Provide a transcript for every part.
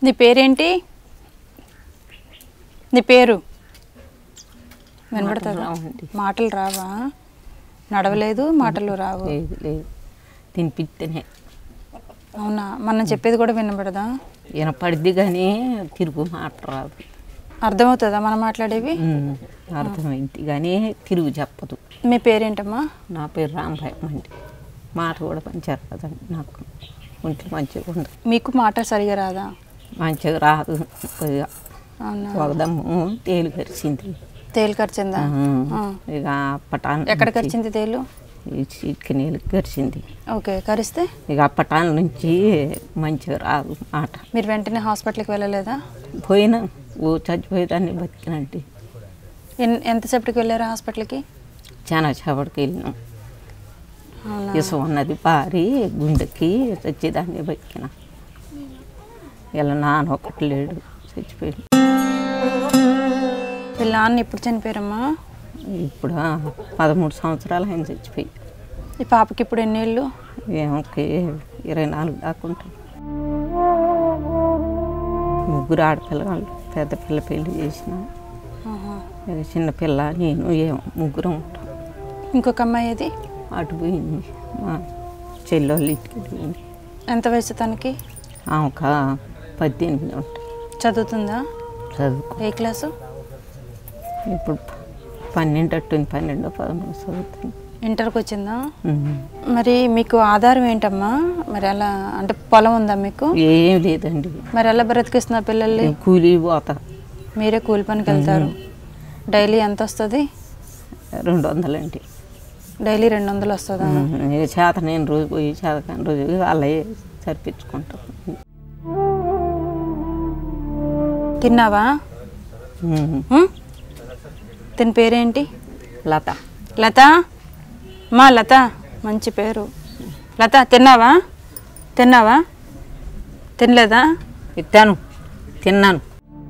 నీ పేరేంటి నీ పేరు వినపడుతుందా రావండి. మాటలు రావా నడవలేదు మాటలు రావు లేదు లేదు తినిపిస్తేనే అవునా మనం చెప్పేది కూడా వినపడదా వినపడిద్ది కానీ తిరుగు మాట రాదు అర్థమవుతుందా మనం మాట్లాడేవి ఉమ్, అర్థమైంది కానీ తిరుగు చెప్పదు మీ పేరేంటమ్మా నా పేరు రాంభాయ్ అండి మాట కూడా మంచిగా రాదండి నాకు ఉంటే మంచిగా ఉండదు మీకు మాట సరిగా రాదా మంచిగా రాదు కొద్దిగా అవునా ఒకదమ్ము తేలు కరిచింది తేలు కరిచిందా ఆ. ఇక పటాన్ ఎక్కడ కరిచింది తేలు చిక్కి నీళ్ళు కరిచింది ఓకే కరిస్తే ఇక ఆ పటాన్ నుంచి మంచిగా రాదు మాట మీరు వెంటనే హాస్పిటల్కి వెళ్ళలేదా పోయినా ఓ చచ్చిపోయేదాన్ని బతికినండి ఎన్ ఎంతసేపటికి వెళ్ళారా హాస్పిటల్కి చాలా చేపడికి వెళ్ళినాం అవునా ఇసుక ఉన్నది పారి గుండెకి చచ్చేదాన్ని బతికిన ఇలా నాన్న ఒకటి లేడు చచ్చిపోయాడు వీళ్ళ నాన్న ఎప్పుడు చనిపోయారమ్మా ఇప్పుడు ఆ పదమూడు సంవత్సరాలు ఆయన చచ్చిపోయి ఈ పాపకి ఇప్పుడు ఎన్నేళ్ళు ఏమొకే ఇరవై నాలుగు దాకా ఉంటాం ముగ్గురు ఆడపిల్లలు పెద్ద పిల్ల పెళ్లి చేసిన ఆహా. ఇక చిన్న పిల్ల నేను ఏమో ముగ్గురం ఉంటాం ఇంకొక అమ్మాయి ఏది అటు పోయింది మా చెల్లెళ్ళు ఇంటికి వెళ్ళింది ఎంత వయసు తనకి ఆమె ఒక పద్దెనిమిది ఉంటాయి చదువుతుందా చదువుకో ఏ క్లాసు ఇప్పుడు పన్నెండు అట్టుంది పన్నెండో పదమూడు చదువుతుంది ఇంటర్కి వచ్చిందా ఉమ్. మరి మీకు ఆధారం ఏంటమ్మా మరి అలా అంటే పొలం ఉందా మీకు ఏం లేదండి మరి ఎలా బ్రతికిస్తున్నా పిల్లల్ని నేను కూలి పోతా మీరే కూలి పనికి వెళ్తారు డైలీ ఎంత వస్తుంది రెండు వందలండి డైలీ రెండు వందలు వస్తుందా ఉమ్. ఇక చేత నేను రోజు పోయి చేత కాని రోజు వాళ్ళే సరిపించుకుంటాం తిన్నావా ఉమ్. ఉం? తిని పేరేంటి లత లత మా లత మంచి పేరు లత తిన్నావా తిన్నావా తినలేదా ఎత్తాను తిన్నాను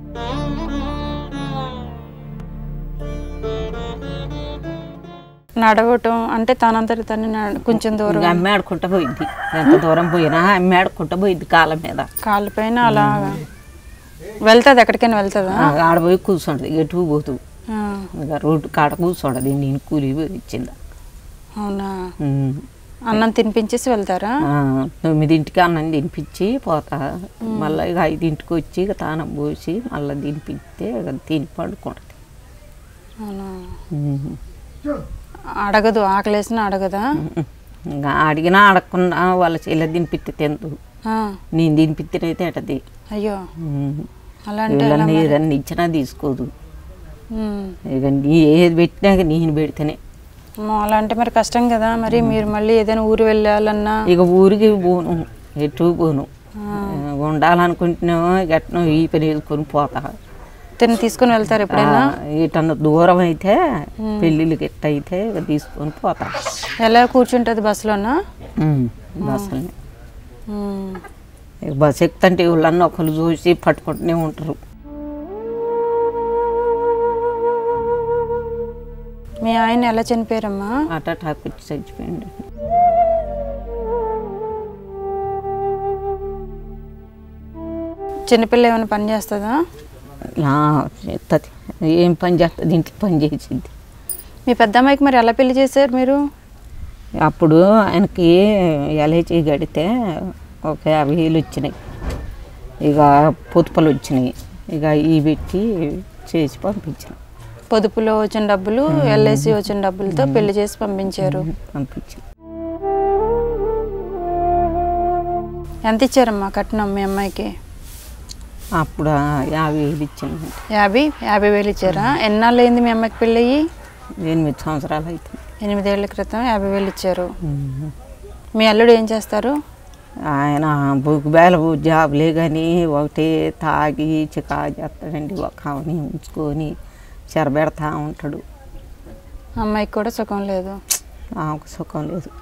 నడవటం అంటే తనంతటి తను నడ- కొంచెం దూరం ఇక అమ్మ ఆడుకుంటా పోయింది ఎంత దూరం పోయినా అమ్మ ఆడుకుంటా పోయింది కాళ్ళ మీద కాళ్ళ పైన అలా వెళ్తుంది ఎక్కడికైనా వెళ్తుందా ఆ, ఆడపోయి కూర్చుంటది ఎటు పోతూ ఆ, ఇక రోడ్డు కాడ కూర్చోడది నేను కూలి పోయి ఇచ్చిందా అవునా ఉమ్. అన్నం తినిపించేసి వెళ్తారా ఆ, తొమ్మిదింటికి అన్నం తినిపించి పోతా మళ్ళీ ఇక ఐదింటికి వచ్చి ఇక తానం పోసి మళ్ళీ తినిపిస్తే ఇక తిని పడుకుంటుంది అవునా ఉమ్. అడగదు ఆకలేసిన అడగదా ఇంకా అడిగినా అడగకుండా వాళ్ళ చెల్లె తినిపిస్తే తిందు ఆ, నేను తినిపిస్తేనైతే అటది అయ్యో ఉమ్. అలా అంటే ఎలా వీళ్ళని మరి? ఏదన్నా ఇచ్చినా తీసుకోదు ఉమ్. ఇక నీ ఏది పెట్టినాక నేను పెడితేనే అమ్మో, అలా అంటే మరి కష్టం కదా మరి మీరు మళ్ళీ ఏదైనా ఊరు వెళ్ళాలన్నా ఇక ఊరికి పోను ఎటు పోను ఆ, ఉండాలనుకుంటున్నామో గట్నం ఈ పని వేసుకొని పోతా తిని తీసుకొని వెళ్తారు ఎప్పుడైనా ఇటన్న దూరం అయితే పెళ్ళిళ్ళకి ఎట్ట అయితే ఇక తీసుకొని పోతా ఎలా కూర్చుంటుంది బస్సులోనా బస్సులని ఉమ్. ఇక బస్సు ఎక్కుతుంటే వాళ్ళన్నీ ఒకరు చూసి పట్టుకుంటూనే ఉంటారు మీ ఆయన ఎలా చనిపోయారమ్మా అట టాక్ వచ్చి చచ్చిపోయింది చిన్నపిల్ల ఏమైనా పని చేస్తుందా ఆ, చేస్తుంది ఏం పని చేస్తుంది ఇంటికి పని చేసింది మీ పెద్దమ్మాయికి మరి ఎలా పెళ్లి చేశారు మీరు అప్పుడు ఆయనకి ఎల్ఐచి గడితే ఒక యాభై వేలు వచ్చినాయి ఇక పొతుపలు వచ్చినాయి ఇక ఈ పెట్టి చేసి పంపించాను పొదుపులో వచ్చిన డబ్బులు ఎల్ఐసి వచ్చిన డబ్బులతో పెళ్లి చేసి పంపించారు పంపించాను ఎంత ఇచ్చారమ్మా కట్నం మీ అమ్మాయికి అప్పుడు ఆ యాభై వేలు ఇచ్చింది యాభై యాభై వేలు ఇచ్చారా ఎన్నాళ్ళు అయింది మీ అమ్మాయికి పెళ్ళయి ఎనిమిది సంవత్సరాలు అవుతుంది ఎనిమిదేళ్ల క్రితం యాభై వేలు ఇచ్చారు మీ అల్లుడు ఏం చేస్తారు ఆయన బుక్ బేల జాబులే కానీ ఒకటే తాగి చికా చేస్తాడండి ఒక ఆమెని ఉంచుకొని చెరబెడతా ఉంటాడు అమ్మాయికి కూడా సుఖం లేదు ఆమెకు సుఖం లేదు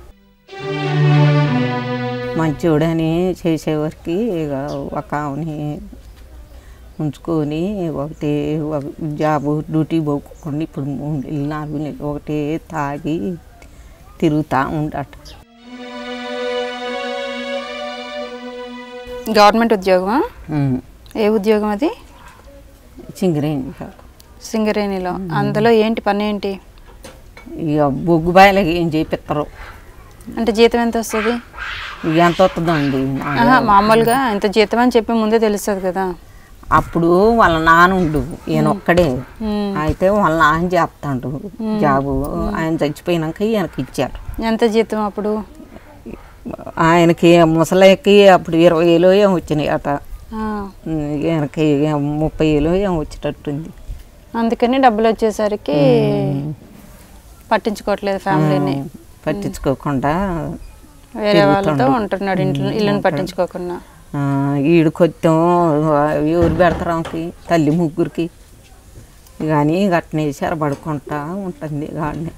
మంచోడని చేసేవారికి ఇక ఒక ఆమెని ఉంచుకొని ఒకటి ఒక జాబు డ్యూటీ పోకుండా ఇప్పుడు మూడు నెలలు నాలుగు నెలలు ఒకటే తాగి తిరుగుతూ ఉండట గవర్నమెంట్ ఉద్యోగమా ఉమ్. ఏ ఉద్యోగం అది చింగిరేంజి షాప్ సింగరేణిలో అందులో ఏంటి పని ఏంటి ఇక బొగ్గు బాయలకి ఏం చేపిస్తారు అంటే జీతం ఎంత వస్తుంది ఇక ఎంత వస్తుందండి ఆహా, మామూలుగా ఎంత జీతం అని చెప్పి ముందే తెలుస్తుంది కదా అప్పుడు వాళ్ళ నాన్న ఉండు ఈయన ఒక్కడే మ్మ్. అయితే వాళ్ళ నాన్న చేస్తాడు జాబు ఆయన చచ్చిపోయినాక ఈయనకి ఇచ్చారు ఎంత జీతం అప్పుడు ఆయనకి ముసలికి అప్పుడు ఇరవై వేలు ఏం వచ్చినాయి అట ఆ, ఈయనకి ముప్పై వేలు ఏం వచ్చేటట్టుంది అందుకని డబ్బులు వచ్చేసరికి పట్టించుకోవట్లేదు ఫ్యామిలీని పట్టించుకోకుండా వేరే వాళ్ళతో ఉంటున్నాడు ఇంట్లో ఇల్లుని పట్టించుకోకుండా ఆ, ఈడు కొంచెం ఎవరు పెడతారు ఆమెకి తల్లి ముగ్గురికి కానీ గట్నే పడుకుంటా ఉంటుంది గాడిని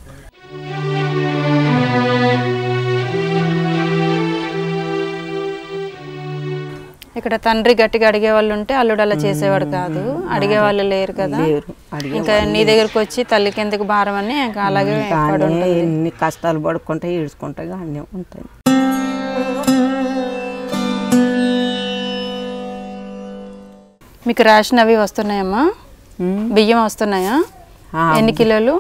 ఇక్కడ తండ్రి గట్టిగా అడిగే వాళ్ళు ఉంటే అల్లుడు అలా చేసేవాడు కాదు అడిగే వాళ్ళు లేరు కదా లేరు అడిగే ఇంకా నీ దగ్గరకు వచ్చి తల్లికి ఎందుకు భారం అని ఇంకా అలాగే పడి కానీ ఉంటుంది. ఎన్ని కష్టాలు పడుకుంటే ఈడ్చుకుంటే గాడినే ఉంటుంది మీకు రేషన్ అవి వస్తున్నాయమ్మా ఉమ్. బియ్యం వస్తున్నాయా ఆ, ఎన్ని కిలోలు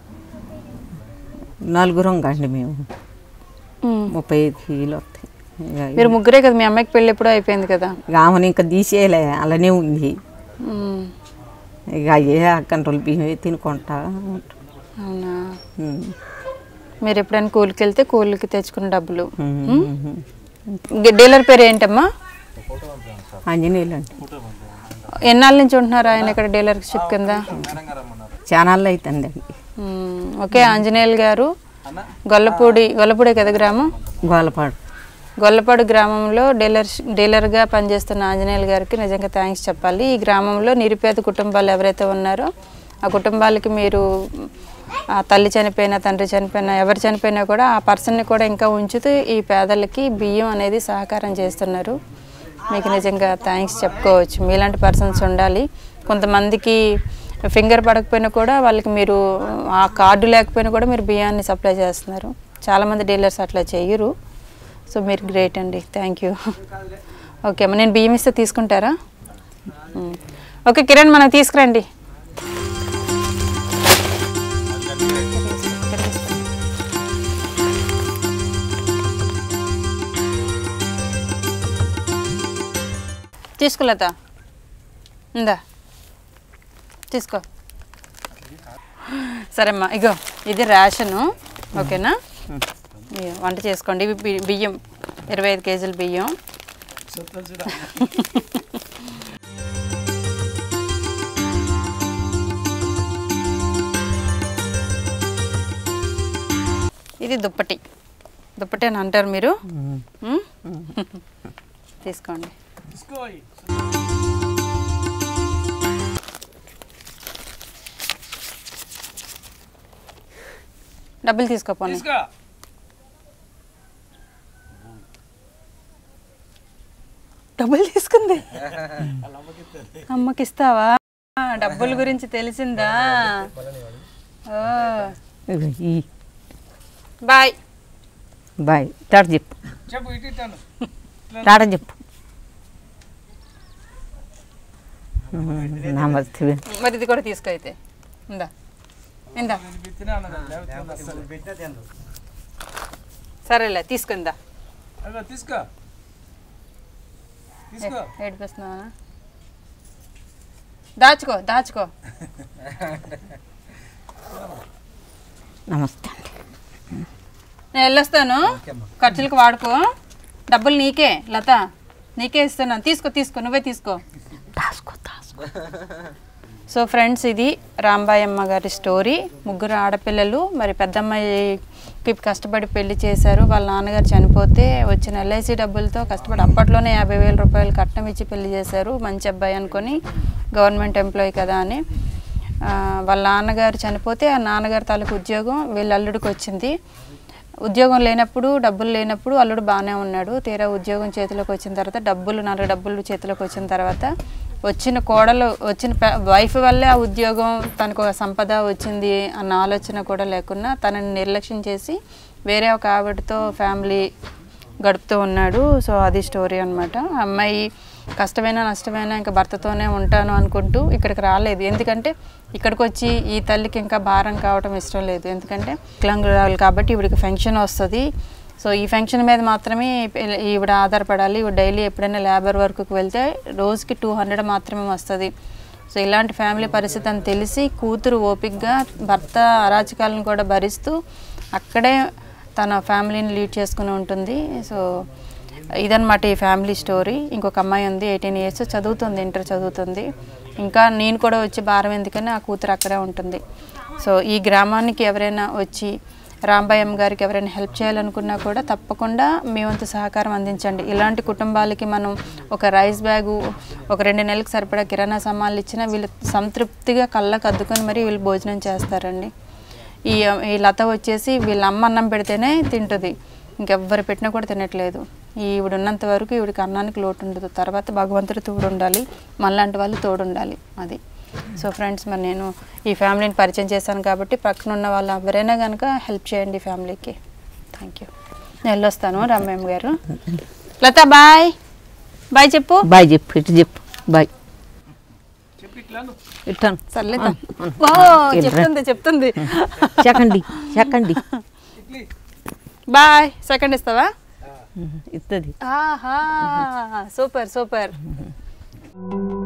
నలుగురం కండి మేము ఉమ్. ముప్పై ఐదు కిలో వస్తాయి ఇక మీరు ముగ్గురే కదా మీ అమ్మాయికి పెళ్ళి ఎప్పుడో అయిపోయింది కదా ఇక ఆమెను ఇంకా తీసేయలే అలానే ఉంది ఉమ్. ఇక అయ్యే కంట్రోల్ బియ్యం తినుకుంటా ఉంటాం. అవునా ఉమ్. మీరు ఎప్పుడైనా కూలికి వెళ్తే కూలికి తెచ్చుకున్న డబ్బులు ఉమ్. గ- డీలర్ పేరు ఏంటమ్మా ఆంజనేయులు అండి ఎన్నాళ్ళ నుంచి ఉంటున్నారు ఆయన ఇక్కడ డీలర్షిప్ కింద ఛానల్ అవుతుందండి ఉమ్. ఓకే ఆంజనేయులు గారు గొల్లపూడి గొల్లపూడే కదా గ్రామం గోలపాడు గొల్లపాడు గ్రామంలో డీలర్ డీలర్గా పనిచేస్తున్న ఆంజనేయులు గారికి నిజంగా థ్యాంక్స్ చెప్పాలి ఈ గ్రామంలో నిరుపేద కుటుంబాలు ఎవరైతే ఉన్నారో ఆ కుటుంబాలకి మీరు ఆ తల్లి చనిపోయినా తండ్రి చనిపోయినా ఎవరు చనిపోయినా కూడా ఆ పర్సన్ని కూడా ఇంకా ఉంచుతూ ఈ పేదలకి బియ్యం అనేది సహకారం చేస్తున్నారు మీకు నిజంగా థ్యాంక్స్ చెప్పుకోవచ్చు మీలాంటి పర్సన్స్ ఉండాలి కొంతమందికి ఫింగర్ పడకపోయినా కూడా వాళ్ళకి మీరు ఆ కార్డు లేకపోయినా కూడా మీరు బియ్యాన్ని సప్లై చేస్తున్నారు చాలామంది డీలర్స్ అట్లా చేయరు సో మీరు గ్రేట్ అండి థ్యాంక్ యూ ఓకే అమ్మ నేను బియ్యం ఇస్తే తీసుకుంటారా మ్మ్. ఓకే కిరణ్ మనకు తీసుకురండి తీసుకోలేత ఇందా తీసుకో సరేమ్మా ఇగో ఇది రేషను ఓకేనా ఇగో వంట చేసుకోండి ఇవి బి- బియ్యం ఇరవై ఐదు కేజీల బియ్యం ఇది దుప్పటి దుప్పటి అని అంటారు మీరు మ్మ్? తీసుకోండి డబ్బులు తీసుకోపోండి డబ్బులు తీసుకుంది అమ్మకి ఇస్తావా డబ్బుల గురించి తెలిసిందా ఓ ఇగో ఈ బాయ్ బాయ్ టాట చెప్పు టాట చెప్పు నమస్తే మరి ఇది కూడా తీసుకో అయితే ఇందా ఇందా సరేలే తీసుకుందా తీసుకో తీసుకో ఏడిపిస్తున్నావా దాచుకో దాచుకో నమస్తే అండి నేను వెళ్ళొస్తాను ఖర్చులకు వాడుకో డబ్బులు నీకే లత నీకే ఇస్తున్నాను తీసుకో తీసుకో నువ్వే తీసుకో దాసుకో దాసుకో సో ఫ్రెండ్స్ ఇది రాంబాయమ్మ గారి స్టోరీ ముగ్గురు ఆడపిల్లలు మరి పెద్దమ్మాయికి కష్టపడి పెళ్లి చేశారు వాళ్ళ నాన్నగారు చనిపోతే వచ్చిన ఎల్ఐసి డబ్బులతో కష్టపడి అప్పట్లోనే యాభై వేల రూపాయలు కట్నం ఇచ్చి పెళ్లి చేశారు మంచి అబ్బాయి అనుకొని గవర్నమెంట్ ఎంప్లాయీ కదా అని ఆ, వాళ్ళ నాన్నగారు చనిపోతే ఆ నాన్నగారి తాలూకు ఉద్యోగం వీళ్ళ అల్లుడికి వచ్చింది ఉద్యోగం లేనప్పుడు డబ్బులు లేనప్పుడు అల్లుడు బాగానే ఉన్నాడు తీరా ఉద్యోగం చేతిలోకి వచ్చిన తర్వాత డబ్బులు నాలుగు డబ్బులు చేతిలోకి వచ్చిన తర్వాత వచ్చిన కోడలు వచ్చిన ప- వైఫ్ వల్లే ఆ ఉద్యోగం తనకు ఒక సంపద వచ్చింది అన్న ఆలోచన కూడా లేకుండా తనని నిర్లక్ష్యం చేసి వేరే ఒక ఆవిడతో ఫ్యామిలీ గడుపుతూ ఉన్నాడు సో అది స్టోరీ అనమాట అమ్మాయి కష్టమైనా నష్టమైనా ఇంకా భర్తతోనే ఉంటాను అనుకుంటూ ఇక్కడికి రాలేదు ఎందుకంటే ఇక్కడికి వచ్చి ఈ తల్లికి ఇంకా భారం కావటం ఇష్టం లేదు ఎందుకంటే వికలాంగురాలు కాబట్టి ఇవిడికి ఫంక్షన్ వస్తుంది సో ఈ ఫంక్షన్ మీద మాత్రమే ఈ- ఈవిడ ఆధారపడాలి ఈవిడ డైలీ ఎప్పుడైనా లేబర్ వర్క్కి వెళ్తే రోజుకి టూ హండ్రెడ్ మాత్రమే వస్తుంది సో ఇలాంటి ఫ్యామిలీ పరిస్థితి అని తెలిసి కూతురు ఓపిక్గా భర్త అరాచకాలను కూడా భరిస్తూ అక్కడే తన ఫ్యామిలీని లీడ్ చేసుకుని ఉంటుంది సో ఇదన్నమాట ఈ ఫ్యామిలీ స్టోరీ ఇంకొక అమ్మాయి ఉంది ఎయిటీన్ ఇయర్స్ చదువుతుంది ఇంటర్ చదువుతుంది ఇంకా నేను కూడా వచ్చి భారం ఎందుకని ఆ కూతురు అక్కడే ఉంటుంది సో ఈ గ్రామానికి ఎవరైనా వచ్చి రాంబాయమ్మ గారికి ఎవరైనా హెల్ప్ చేయాలనుకున్నా కూడా తప్పకుండా మీ వంతు సహకారం అందించండి ఇలాంటి కుటుంబాలకి మనం ఒక రైస్ బ్యాగు ఒక రెండు నెలలకు సరిపడా కిరాణా సామాన్లు ఇచ్చినా వీళ్ళు సంతృప్తిగా కళ్ళకు అద్దుకొని మరి వీళ్ళు భోజనం చేస్తారండి ఈ ఈ లత వచ్చేసి వీళ్ళ అమ్మ అన్నం పెడితేనే తింటుంది ఇంకెవ్వరు పెట్టినా కూడా తినట్లేదు ఈవిడ ఉన్నంత వరకు ఈవిడికి అన్నానికి లోటు ఉండదు తర్వాత భగవంతుడు తోడు ఉండాలి మనలాంటి వాళ్ళు తోడు ఉండాలి అది సో ఫ్రెండ్స్ మరి నేను ఈ ఫ్యామిలీని పరిచయం చేశాను కాబట్టి పక్కన ఉన్న వాళ్ళు ఎవరైనా కనుక హెల్ప్ చేయండి ఈ ఫ్యామిలీకి థ్యాంక్ యూ నేను వెళ్ళొస్తాను రమ్మయ్య గారు లత బాయ్ బాయ్ చెప్పు బాయ్ చెప్పు ఇటు చెప్పు బాయ్ ఇట్టాను సర్లేదా ఓ చెప్తుంది చెప్తుంది చెక్కండి చెక్కండి బాయ్ సెకండ్ ఇస్తావా ఇస్తుంది ఆహా సూపర్ సూపర్